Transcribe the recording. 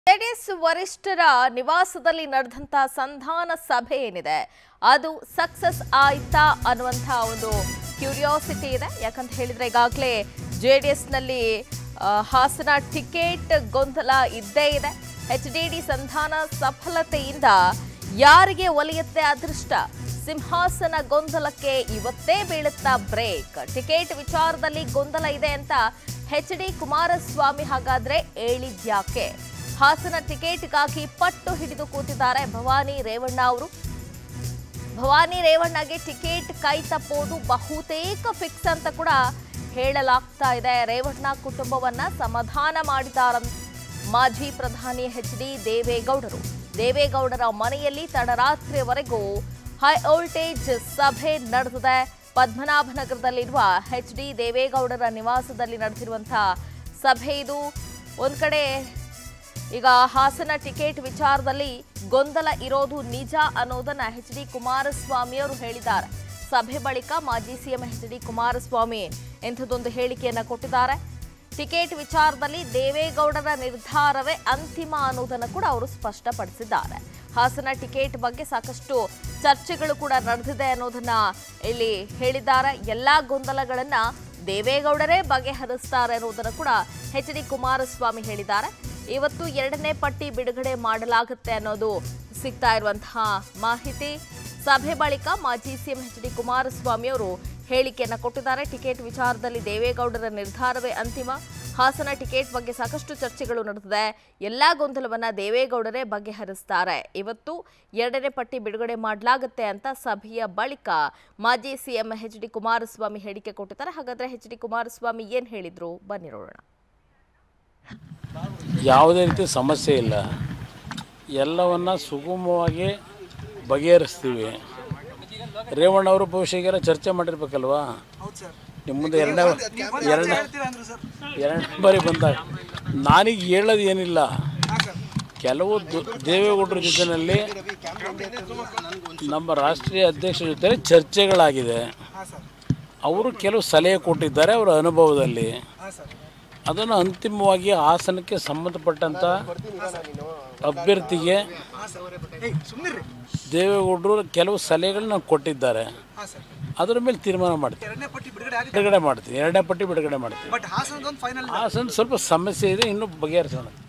JDS ವರಿಷ್ಠರ ನಿವಾಸದಲ್ಲಿ ನಡೆದಂತ ಸಂಧಾನ ಸಭೆ ಏನಿದೆ ಅದು ಸಕ್ಸಸ್ ಆಯ್ತಾ ಅನ್ನುವಂಥ ಒಂದು ಕ್ಯೂರಿಯಾಸಿಟಿ ಇದೆ ಯಾಕಂತ ಹೇಳಿದ್ರೆ ಈಗಾಗಲೇ ಜೆ ಡಿ ಎಸ್ನಲ್ಲಿ ಹಾಸನ ಟಿಕೆಟ್ ಗೊಂದಲ ಇದ್ದೇ ಇದೆ ಎಚ್ ಡಿ ಡಿ ಸಂಧಾನ ಸಫಲತೆಯಿಂದ ಯಾರಿಗೆ ಒಲಿಯುತ್ತೆ ಅದೃಷ್ಟ ಸಿಂಹಾಸನ ಗೊಂದಲಕ್ಕೆ ಇವತ್ತೇ ಬೀಳುತ್ತಾ ಬ್ರೇಕ್ ಟಿಕೆಟ್ ವಿಚಾರದಲ್ಲಿ ಗೊಂದಲ ಇದೆ ಅಂತ ಎಚ್ ಡಿ ಕುಮಾರಸ್ವಾಮಿ ಹಾಗಾದ್ರೆ ಹೇಳಿದ್ಯಾಕೆ ಹಾಸನ ಟಿಕೆಟ್ಗಾಗಿ ಪಟ್ಟು ಹಿಡಿದು ಕೂತಿದ್ದಾರೆ ಭವಾನಿ ರೇವಣ್ಣ ಅವರು ಭವಾನಿ ರೇವಣ್ಣಗೆ ಟಿಕೆಟ್ ಕೈ ತಪ್ಪೋದು ಬಹುತೇಕ ಫಿಕ್ಸ್ ಅಂತ ಕೂಡ ಹೇಳಲಾಗ್ತಾ ಇದೆ ರೇವಣ್ಣ ಕುಟುಂಬವನ್ನ ಸಮಾಧಾನ ಮಾಡಿದಾರ ಮಾಜಿ ಪ್ರಧಾನಿ ಎಚ್ ಡಿ ದೇವೇಗೌಡರು ದೇವೇಗೌಡರ ಮನೆಯಲ್ಲಿ ತಡರಾತ್ರಿಯವರೆಗೂ ಹೈ ವೋಲ್ಟೇಜ್ ಸಭೆ ನಡೆದಿದೆ ಪದ್ಮನಾಭನಗರದಲ್ಲಿರುವ ಎಚ್ ಡಿ ದೇವೇಗೌಡರ ನಿವಾಸದಲ್ಲಿ ನಡೆದಿರುವಂತಹ ಸಭೆ ಇದು ಒಂದ್ ಕಡೆ ಈಗ ಹಾಸನ ಟಿಕೆಟ್ ವಿಚಾರದಲ್ಲಿ ಗೊಂದಲ ಇರೋದು ನಿಜ ಅನ್ನೋದನ್ನ ಎಚ್ ಡಿ ಕುಮಾರಸ್ವಾಮಿ ಅವರು ಹೇಳಿದ್ದಾರೆ ಸಭೆ ಬಳಿಕ ಮಾಜಿ ಸಿಎಂ ಎಚ್ ಡಿ ಕುಮಾರಸ್ವಾಮಿ ಇಂಥದ್ದೊಂದು ಹೇಳಿಕೆಯನ್ನ ಕೊಟ್ಟಿದ್ದಾರೆ ಟಿಕೆಟ್ ವಿಚಾರದಲ್ಲಿ ದೇವೇಗೌಡರ ನಿರ್ಧಾರವೇ ಅಂತಿಮ ಅನ್ನೋದನ್ನು ಕೂಡ ಅವರು ಸ್ಪಷ್ಟಪಡಿಸಿದ್ದಾರೆ ಹಾಸನ ಟಿಕೆಟ್ ಬಗ್ಗೆ ಸಾಕಷ್ಟು ಚರ್ಚೆಗಳು ಕೂಡ ನಡೆದಿದೆ ಅನ್ನೋದನ್ನ ಇಲ್ಲಿ ಹೇಳಿದ್ದಾರೆ ಎಲ್ಲಾ ಗೊಂದಲಗಳನ್ನ ದೇವೇಗೌಡರೇ ಬಗೆಹರಿಸ್ತಾರೆ ಅನ್ನೋದನ್ನು ಕೂಡ ಎಚ್ ಡಿ ಕುಮಾರಸ್ವಾಮಿ ಹೇಳಿದ್ದಾರೆ ಇವತ್ತು ಎರಡನೇ ಪಟ್ಟಿ ಬಿಡುಗಡೆ ಮಾಡಲಾಗುತ್ತೆ ಅನ್ನೋದು ಸಿಗ್ತಾ ಇರುವಂತಹ ಮಾಹಿತಿ ಸಭೆ ಬಳಿಕ ಮಾಜಿ ಸಿಎಂ ಎಚ್ ಡಿ ಕುಮಾರಸ್ವಾಮಿ ಅವರು ಹೇಳಿಕೆಯನ್ನ ಕೊಟ್ಟಿದ್ದಾರೆ ಟಿಕೆಟ್ ವಿಚಾರದಲ್ಲಿ ದೇವೇಗೌಡರ ನಿರ್ಧಾರವೇ ಅಂತಿಮ ಹಾಸನ ಟಿಕೆಟ್ ಬಗ್ಗೆ ಸಾಕಷ್ಟು ಚರ್ಚೆಗಳು ನಡೆದಿದೆ ಎಲ್ಲಾ ಗೊಂದಲವನ್ನ ದೇವೇಗೌಡರೇ ಬಗೆಹರಿಸ್ತಾರೆ ಇವತ್ತು ಎರಡನೇ ಪಟ್ಟಿ ಬಿಡುಗಡೆ ಮಾಡಲಾಗುತ್ತೆ ಅಂತ ಸಭೆಯ ಬಳಿಕ ಮಾಜಿ ಸಿಎಂ ಎಚ್ ಡಿ ಕುಮಾರಸ್ವಾಮಿ ಹೇಳಿಕೆ ಕೊಟ್ಟಿದ್ದಾರೆ ಹಾಗಾದ್ರೆ ಎಚ್ ಡಿ ಕುಮಾರಸ್ವಾಮಿ ಏನ್ ಹೇಳಿದ್ರು ಬನ್ನಿ ನೋಡೋಣ ಯಾವುದೇ ರೀತಿ ಸಮಸ್ಯೆ ಇಲ್ಲ ಎಲ್ಲವನ್ನ ಸುಗಮವಾಗಿ ಬಗೆಹರಿಸ್ತೀವಿ ರೇವಣ್ಣ ಅವರು ಭವಿಷ್ಯಗೆಲ್ಲ ಚರ್ಚೆ ಮಾಡಿರ್ಬೇಕಲ್ವಾ ನಿಮ್ಮ ಮುಂದೆ ಎರಡನೇ ಎರಡನೇ ಎರಡನೇ ಬಾರಿ ಬಂದಾಗ ನಾನೀಗ ಹೇಳೋದು ಏನಿಲ್ಲ ಕೆಲವು ದು- ದೇವೇಗೌಡರ ಜೊತೆಯಲ್ಲಿ ನಮ್ಮ ರಾಷ್ಟ್ರೀಯ ಅಧ್ಯಕ್ಷರ ಜೊತೆ ಚರ್ಚೆಗಳಾಗಿದೆ ಅವರು ಕೆಲವು ಸಲಹೆ ಕೊಟ್ಟಿದ್ದಾರೆ ಅವರ ಅನುಭವದಲ್ಲಿ ಅದನ್ನು ಅಂತಿಮವಾಗಿ ಹಾಸನಕ್ಕೆ ಸಂಬಂಧಪಟ್ಟಂಥ ಅಭ್ಯರ್ಥಿಗೆ ದೇವೇಗೌಡರು ಕೆಲವು ಸಲಹೆಗಳನ್ನ ಕೊಟ್ಟಿದ್ದಾರೆ ಅದರ ಮೇಲೆ ತೀರ್ಮಾನ ಮಾಡ್ತೀನಿ ಎರಡನೇ ಪಟ್ಟಿ ಬಿಡುಗಡೆ ಆಗಿದೆ ಬಿಡುಗಡೆ ಮಾಡ್ತೀನಿ ಎರಡನೇ ಪಟ್ಟಿ ಬಿಡುಗಡೆ ಮಾಡ್ತೀನಿ ಬಟ್ ಹಾಸನದೊಂದು ಫೈನಲ್ ಹಾಸನ ಸ್ವಲ್ಪ ಸಮಸ್ಯೆ ಇದೆ ಇನ್ನೂ ಬಗೆಹರಿಸೋಣ